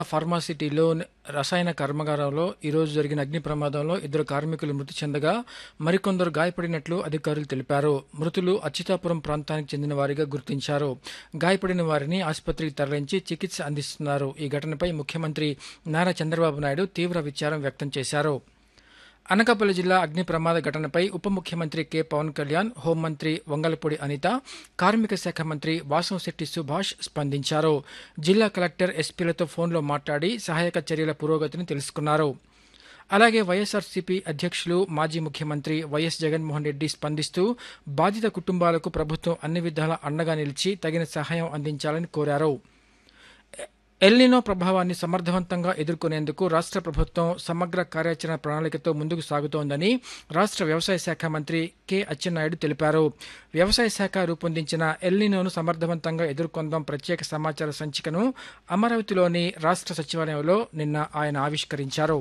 ఫార్మాసిటీలో రసాయన కర్మాగారంలో ఈరోజు జరిగిన అగ్ని ప్రమాదంలో ఇద్దరు కార్మికులు మృతి చెందగా మరికొందరు గాయపడినట్లు అధికారులు తెలిపారు మృతులు అచ్యుతాపురం ప్రాంతానికి చెందిన వారిగా గుర్తించారు గాయపడిన వారిని ఆసుపత్రికి తరలించి చికిత్స అందిస్తున్నారు ఈ ఘటనపై ముఖ్యమంత్రి నారా చంద్రబాబు నాయుడు తీవ్ర విచారం వ్యక్తం చేశారు అనకాపల్లి జిల్లా అగ్ని ప్రమాద ఘటనపై ఉప ముఖ్యమంత్రి కె పవన్ కళ్యాణ్ హోంమంత్రి వంగలపూడి అనిత కార్మిక శాఖ మంత్రి వాసంశెట్టి సుభాష్ స్పందించారు జిల్లా కలెక్టర్ ఎస్పీలతో ఫోన్లో మాట్లాడి సహాయక చర్యల పురోగతిని తెలుసుకున్నారు అలాగే వైఎస్ఆర్సీపీ అధ్యక్షులు మాజీ ముఖ్యమంత్రి వైఎస్ జగన్మోహన్ రెడ్డి స్పందిస్తూ బాధిత కుటుంబాలకు ప్రభుత్వం అన్ని విధాల అండగా నిలిచి తగిన సహాయం అందించాలని కోరారు ఎల్నినో ప్రభావాన్ని సమర్థవంతంగా ఎదుర్కొనేందుకు రాష్ట్ర ప్రభుత్వం సమగ్ర కార్యాచరణ ప్రణాళికతో ముందుకు సాగుతోందని రాష్ట్ర వ్యవసాయ శాఖ మంత్రి కె అచ్చెన్నాయుడు తెలిపారు వ్యవసాయ శాఖ రూపొందించిన ఎల్నినోను సమర్థవంతంగా ఎదుర్కొందాం ప్రత్యేక సమాచార సంచికను అమరావతిలోని రాష్ట్ర సచివాలయంలో నిన్న ఆయన ఆవిష్కరించారు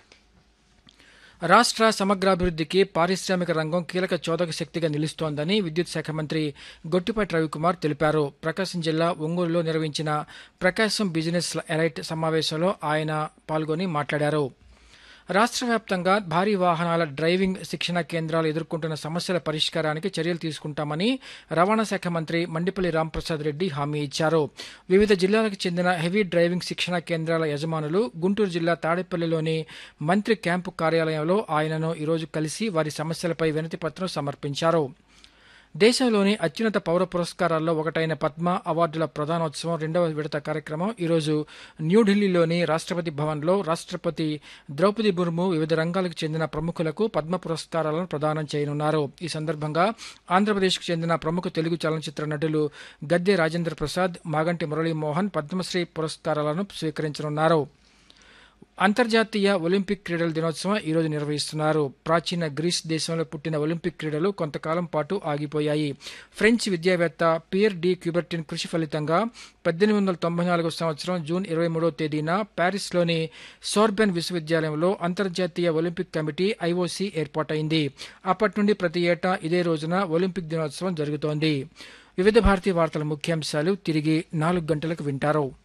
రాష్ట్ర సమగ్రాభివృద్ధికి పారిశ్రామిక రంగం కీలక చోదక శక్తిగా నిలుస్తోందని విద్యుత్ శాఖ మంత్రి గొట్టిపాటి రవికుమార్ తెలిపారు ప్రకాశం జిల్లా ఒంగోలులో నిర్వహించిన ప్రకాశం బిజినెస్ ఎలైట్ సమావేశంలో ఆయన పాల్గొని మాట్లాడారు రాష్ట్ర వ్యాప్తంగా భారీ వాహనాల డ్రైవింగ్ శిక్షణ కేంద్రాలు ఎదుర్కొంటున్న సమస్యల పరిష్కారానికి చర్యలు తీసుకుంటామని రవాణా శాఖ మంత్రి మండిపల్లి రాంప్రసాద్ రెడ్డి హామీ ఇచ్చారు వివిధ జిల్లాలకు చెందిన హెవీ డ్రైవింగ్ శిక్షణ కేంద్రాల యజమానులు గుంటూరు జిల్లా తాడేపల్లిలోని మంత్రి క్యాంపు కార్యాలయంలో ఆయనను ఈరోజు కలిసి వారి సమస్యలపై వినతి పత్రం సమర్పించారు దేశంలోని అత్యున్నత పౌర పురస్కారాల్లో ఒకటైన పద్మ అవార్డుల ప్రధానోత్సవం రెండవ విడత కార్యక్రమం ఈరోజు న్యూఢిల్లీలోని రాష్ట్రపతి భవన్లో రాష్ట్రపతి ద్రౌపది ముర్ము వివిధ రంగాలకు చెందిన ప్రముఖులకు పద్మ పురస్కారాలను ప్రదానం చేయనున్నారు ఈ సందర్భంగా ఆంధ్రప్రదేశ్కు చెందిన ప్రముఖ తెలుగు చలనచిత్ర నటులు గద్దె రాజేంద్ర ప్రసాద్ మాగంటి మురళీమోహన్ పద్మశ్రీ పురస్కారాలను స్వీకరించనున్నారు అంతర్జాతీయ ఒలింపిక్ క్రీడల దినోత్సవం ఈరోజు నిర్వహిస్తున్నారు ప్రాచీన గ్రీస్ దేశంలో పుట్టిన ఒలింపిక్ క్రీడలు కొంతకాలం పాటు ఆగిపోయాయి ఫ్రెంచ్ విద్యావేత్త పియర్ డి క్యూబర్టిన్ కృషి ఫలితంగా పద్దెనిమిది వందల తొంభై నాలుగో సంవత్సరం జూన్ ఇరవై మూడవ తేదీన ప్యారిస్లోని సోర్బెన్ విశ్వవిద్యాలయంలో అంతర్జాతీయ ఒలింపిక్ కమిటీ ఐఓసీ ఏర్పాటైంది అప్పటి నుండి ప్రతి ఏటా ఇదే రోజున ఒలింపిక్ దినోత్సవం జరుగుతోంది వివిధ భారతీయ వార్తల ముఖ్యాంశాలు తిరిగి నాలుగు గంటలకు వింటారు